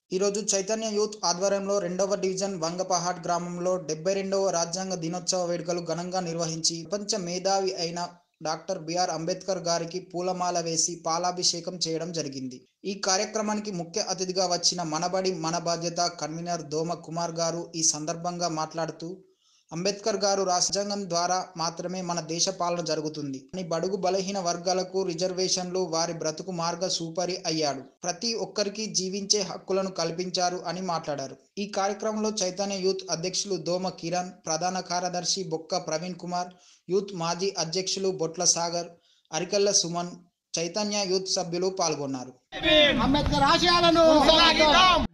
ఈరోజు చైతన్య యూత్ ఆధ్వర్యంలో రెండవ డివిజన్ వంగపహాడ్ గ్రామంలో డెబ్బై రెండవ రాజ్యాంగ దినోత్సవ వేడుకలు ఘనంగా నిర్వహించి ప్రపంచ మేధావి అయిన డాక్టర్ బిఆర్ అంబేద్కర్ గారికి పూలమాల వేసి పాలాభిషేకం చేయడం జరిగింది ఈ కార్యక్రమానికి ముఖ్య అతిథిగా వచ్చిన మనబడి మన బాధ్యత కన్వీనర్ దోమ కుమార్ గారు ఈ సందర్భంగా మాట్లాడుతూ అంబేద్కర్ గారు రాజ్యాంగం ద్వారా మాత్రమే మన దేశ పాలన జరుగుతుంది అని బడుగు బలహీన వర్గాలకు రిజర్వేషన్లు వారి బ్రతుకు మార్గ సూపరి అయ్యాడు ప్రతి ఒక్కరికి జీవించే హక్కులను కల్పించారు అని మాట్లాడారు ఈ కార్యక్రమంలో చైతన్య యూత్ అధ్యక్షులు దోమ కిరణ్ ప్రధాన కార్యదర్శి బొక్క ప్రవీణ్ కుమార్ యూత్ మాజీ అధ్యక్షులు బొట్ల సాగర్ అరికల్ల సుమన్ చైతన్య యూత్ సభ్యులు పాల్గొన్నారు అంబేద్కర్ ఆశయాలను కొనసాగిద్దాం